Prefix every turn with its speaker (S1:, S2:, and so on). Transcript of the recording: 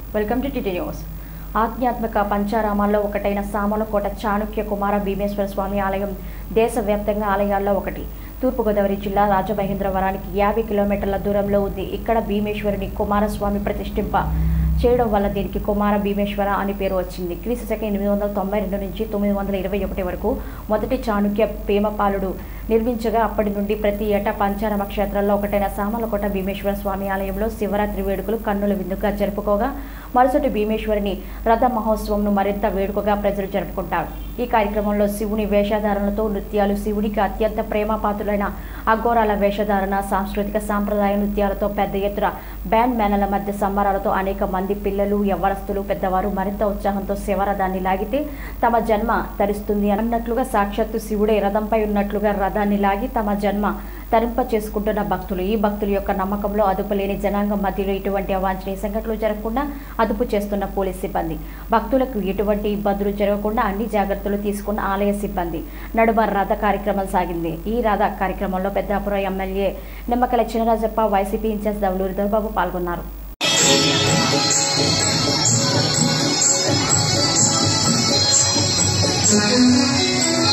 S1: welcome to TT news ఆధ్యాత్మిక పంచారామాల్లో ఒకటైన సామలకోట చాణుక్య కుమార భీమేశ్వర స్వామి ఆలయం దేశవ్యాప్తంగా ఆలయాల్లో ఒకటి తూర్పుగోదావరి జిల్లా రాజమహేంద్రవరానికి యాభై కిలోమీటర్ల దూరంలో ఉంది ఇక్కడ భీమేశ్వరుని కుమారస్వామి ప్రతిష్ఠింప చేయడం వల్ల దీనికి కుమార భీమేశ్వర అని పేరు వచ్చింది క్రీస్తు శకం ఎనిమిది వందల తొంభై రెండు నుంచి తొమ్మిది వందల ఇరవై ఒకటి వరకు మొదటి చాణుక్య భీమపాలుడు నిర్మించగా అప్పటి నుండి ప్రతి ఏటా పంచారామ క్షేత్రాల్లో ఒకటైన సామలకోట భీమేశ్వర స్వామి ఆలయంలో శివరాత్రి వేడుకలు కన్నుల విందుగా జరుపుకోగా మరుసటి భీమేశ్వరుని రథ మహోత్సవంను మరింత వేడుకగా ప్రజలు జరుపుకుంటారు ఈ కార్యక్రమంలో శివుని వేషధారణలతో నృత్యాలు శివునికి అత్యంత ప్రేమపాత్రులైన అఘోరాల వేషధారణ సాంస్కృతిక సాంప్రదాయ నృత్యాలతో పెద్ద ఎత్తున బ్యాండ్ మేళల మధ్య సంబరాలతో అనేక మంది పిల్లలు యవ్వనస్తులు పెద్దవారు మరింత ఉత్సాహంతో శివరథాన్ని లాగితే తమ జన్మ తరిస్తుంది అన్నట్లుగా సాక్షాత్తు శివుడే రథంపై ఉన్నట్లుగా రథాన్ని లాగి తమ జన్మ తరింప చేసుకుంటున్న భక్తులు ఈ భక్తుల యొక్క నమ్మకంలో అదుపులేని జనాంగం మధ్యలో ఇటువంటి అవాంఛనీయ సంఘటనలు జరగకుండా అదుపు చేస్తున్న పోలీస్ సిబ్బంది భక్తులకు ఎటువంటి ఇబ్బందులు జరగకుండా అన్ని జాగ్రత్తలు తీసుకున్న ఆలయ సిబ్బంది నడుమ రథ కార్యక్రమం సాగింది ఈ రథ కార్యక్రమంలో Peddapuram MLA Nimmakala Chinarajappa YCP incharge Dowluri Dorababu పాల్గొన్నారు
S2: Thank